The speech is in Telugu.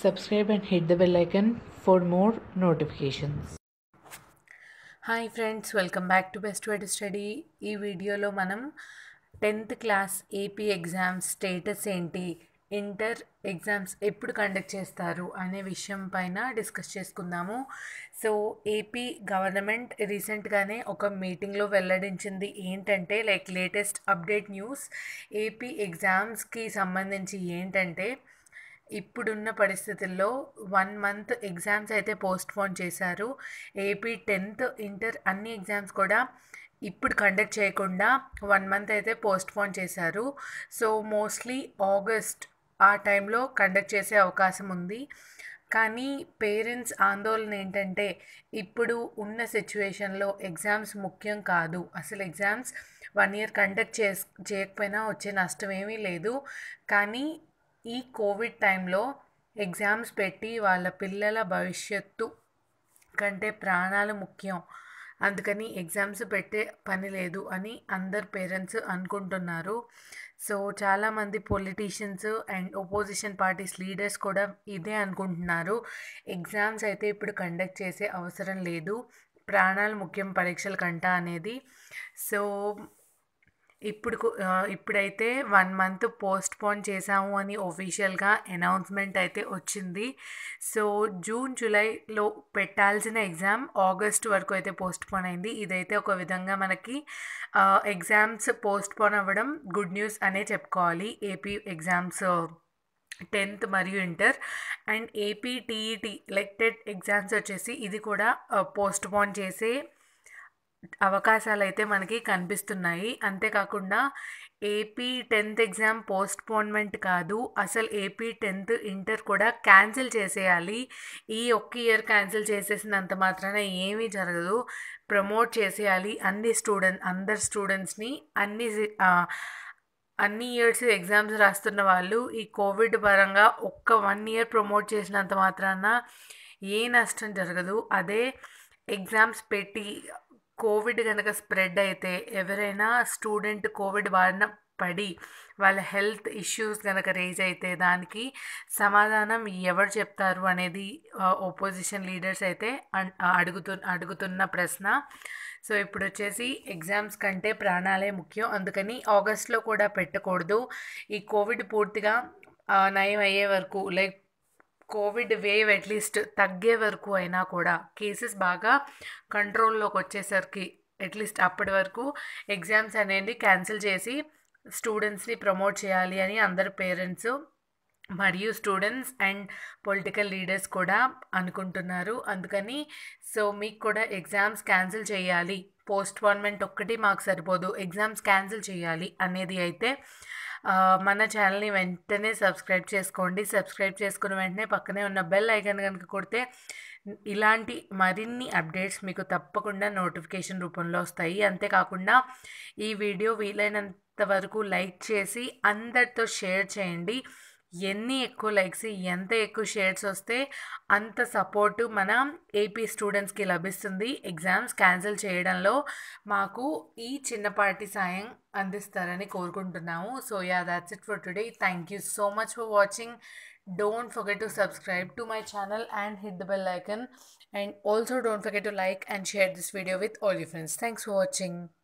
subscribe and hit the bell icon for more notifications. Hi friends welcome back to best way to study ఈ వీడియోలో మనం tenth class AP exams status ఏంటి ఇంటర్ ఎగ్జామ్స్ ఎప్పుడు కండక్ట్ చేస్తారు అనే విషయం పైన డిస్కస్ చేసుకుందాము సో ఏపీ గవర్నమెంట్ రీసెంట్గానే ఒక మీటింగ్లో వెల్లడించింది ఏంటంటే like latest update news AP ఎగ్జామ్స్కి సంబంధించి ఏంటంటే ఇప్పుడున్న పరిస్థితుల్లో వన్ మంత్ ఎగ్జామ్స్ అయితే పోస్ట్ పోన్ చేశారు ఏపీ టెన్త్ ఇంటర్ అన్ని ఎగ్జామ్స్ కూడా ఇప్పుడు కండక్ట్ చేయకుండా వన్ మంత్ అయితే పోస్ట్ పోన్ చేశారు సో మోస్ట్లీ ఆగస్ట్ ఆ టైంలో కండక్ట్ చేసే అవకాశం ఉంది కానీ పేరెంట్స్ ఆందోళన ఏంటంటే ఇప్పుడు ఉన్న సిచ్యువేషన్లో ఎగ్జామ్స్ ముఖ్యం కాదు అసలు ఎగ్జామ్స్ వన్ ఇయర్ కండక్ట్ చే చేయకపోయినా వచ్చే నష్టం ఏమీ లేదు కానీ ఈ కోవిడ్ టైంలో ఎగ్జామ్స్ పెట్టి వాళ్ళ పిల్లల భవిష్యత్తు కంటే ప్రాణాలు ముఖ్యం అందుకని ఎగ్జామ్స్ పెట్టే పని లేదు అని అందరు పేరెంట్స్ అనుకుంటున్నారు సో చాలామంది politicians and opposition parties leaders కూడా ఇదే అనుకుంటున్నారు ఎగ్జామ్స్ అయితే ఇప్పుడు కండక్ట్ చేసే అవసరం లేదు ప్రాణాలు ముఖ్యం పరీక్షల కంట అనేది సో ఇప్పుడు కు- ఆ, ఇప్పుడైతే వన్ మంత్ పోస్ట్ పోన్ చేసాము అని ఒఫీషియల్గా అనౌన్స్మెంట్ అయితే వచ్చింది సో జూన్ జూలైలో పెట్టాల్సిన ఎగ్జామ్ ఆగస్ట్ వరకు అయితే పోస్ట్ పోన్ అయింది ఇదైతే ఒక విధంగా మనకి ఎగ్జామ్స్ పోస్ట్ పోన్ అవ్వడం గుడ్ న్యూస్ అనే చెప్పుకోవాలి ఏపీ ఎగ్జామ్స్ టెన్త్ మరియు inter and AP TET like TET exams వచ్చేసి ఇది కూడా పోస్ట్ పోన్ చేసే అవకాశాలు అయితే మనకి కనిపిస్తున్నాయి అంతేకాకుండా AP tenth exam postponement కాదు అసలు ఏపీ టెన్త్ ఇంటర్ కూడా క్యాన్సిల్ చేసేయాలి ఈ ఒక్క ఇయర్ క్యాన్సిల్ చేసేసినంత మాత్రాన ఏమీ జరగదు ప్రమోట్ చేసేయాలి అన్ని స్టూడెంట్ అందరు స్టూడెంట్స్ని అన్ని సి- ఆ, అన్ని ఇయర్స్ ఎగ్జామ్స్ రాస్తున్న వాళ్ళు ఈ కోవిడ్ పరంగా ఒక్క వన్ ఇయర్ ప్రమోట్ చేసినంత మాత్రాన ఏ నష్టం జరగదు అదే ఎగ్జామ్స్ పెట్టి కోవిడ్ కనుక స్ప్రెడ్ అయితే ఎవరైనా స్టూడెంట్ కోవిడ్ బారిన పడి వాళ్ళ హెల్త్ ఇష్యూస్ కనుక రేజ్ అయితే దానికి సమాధానం ఎవరు చెప్తారు అనేది ఒపోజిషన్ లీడర్స్ అయితే అన్- అడుగుతు అడుగుతున్న ప్రశ్న సో ఇప్పుడు వచ్చేసి ఎగ్జామ్స్ కంటే ప్రాణాలే ముఖ్యం అందుకని ఆగస్ట్లో కూడా పెట్టకూడదు ఈ కోవిడ్ పూర్తిగా ఆ, నయం అయ్యే వరకు లైక్ కోవిడ్ వేవ్ అట్లీస్ట్ తగ్గే వరకు అయినా కూడా కేసెస్ బాగా కంట్రోల్లోకి వచ్చేసరికి అట్లీస్ట్ అప్పటి వరకు ఎగ్జామ్స్ అనేది క్యాన్సిల్ చేసి స్టూడెంట్స్ని ప్రమోట్ చేయాలి అని అందరు పేరెంట్స్ మరియు స్టూడెంట్స్ అండ్ పొలిటికల్ లీడర్స్ కూడా అనుకుంటున్నారు అందుకని సో మీకు కూడా ఎగ్జామ్స్ క్యాన్సిల్ చేయాలి పోస్ట్ పోన్మెంట్ ఒక్కటి మాకు సరిపోదు ఎగ్జామ్స్ క్యాన్సిల్ చేయాలి అనేది అయితే ఆ, మన ఛానల్ని వెంటనే సబ్స్క్రైబ్ చేసుకోండి సబ్స్క్రైబ్ చేసుకున్న వెంటనే పక్కనే ఉన్న బెల్ ఐకాన్ కనుక కొడితే ఇలాంటి మరిన్ని అప్డేట్స్ మీకు తప్పకుండా నోటిఫికేషన్ రూపంలో వస్తాయి అంతేకాకుండా ఈ వీడియో వీలైనంత వరకు లైక్ చేసి అందరితో షేర్ చేయండి ఎన్ని ఎక్కువ లైక్స్ ఎంత ఎక్కువ షేర్స్ వస్తే అంత సపోర్టు మన ఏపీ స్టూడెంట్స్కి లభిస్తుంది ఎగ్జామ్స్ క్యాన్సిల్ చేయడంలో మాకు ఈ చిన్నపాటి సాయం అందిస్తారని కోరుకుంటున్నాము so yeah that's it for today thank you so much for watching don't forget to subscribe to my channel and hit the bell icon and also don't forget to like and share this video with all your friends thanks for watching